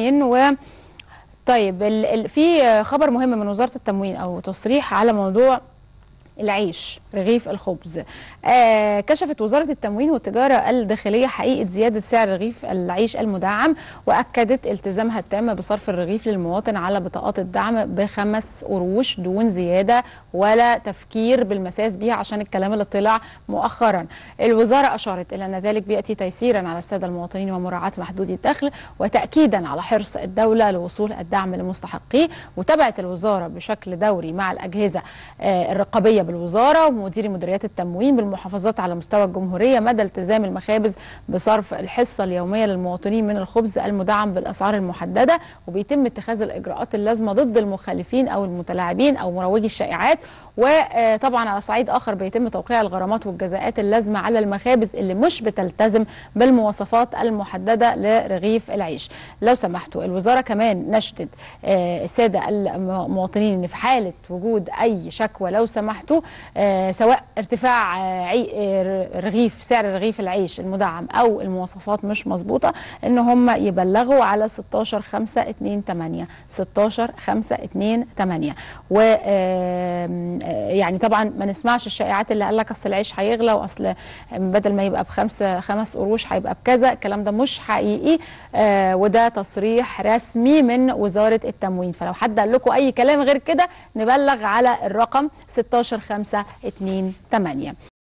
الاتنين و طيب ال... ال... في خبر مهم من وزاره التموين او تصريح على موضوع العيش رغيف الخبز آه كشفت وزارة التموين والتجارة الداخلية حقيقة زيادة سعر رغيف العيش المدعم وأكدت التزامها التام بصرف الرغيف للمواطن على بطاقات الدعم بخمس قروش دون زيادة ولا تفكير بالمساس بيها عشان الكلام اللي طلع مؤخرا الوزارة أشارت إلى أن ذلك بيأتي تيسيرا على السادة المواطنين ومراعاة محدودي الدخل وتأكيدا على حرص الدولة لوصول الدعم لمستحقيه وتابعت الوزارة بشكل دوري مع الأجهزة آه الرقابية بالوزاره ومدير مديريات التموين بالمحافظات على مستوى الجمهوريه مدى التزام المخابز بصرف الحصه اليوميه للمواطنين من الخبز المدعم بالاسعار المحدده وبيتم اتخاذ الاجراءات اللازمه ضد المخالفين او المتلاعبين او مروجي الشائعات وطبعا على صعيد اخر بيتم توقيع الغرامات والجزاءات اللازمه على المخابز اللي مش بتلتزم بالمواصفات المحدده لرغيف العيش لو سمحتوا الوزاره كمان نشدت الساده المواطنين ان في حاله وجود اي شكوى لو سمحتوا سواء ارتفاع رغيف سعر رغيف العيش المدعم او المواصفات مش مظبوطه ان هم يبلغوا على 16 5 2 8 16 5 2 8 و يعني طبعا ما نسمعش الشائعات اللي قال لك اصل العيش هيغلى واصل بدل ما يبقى بخمسه خمس قروش هيبقى بكذا الكلام ده مش حقيقي آه وده تصريح رسمي من وزاره التموين فلو حد قال لكم اي كلام غير كده نبلغ على الرقم 16 5 2 8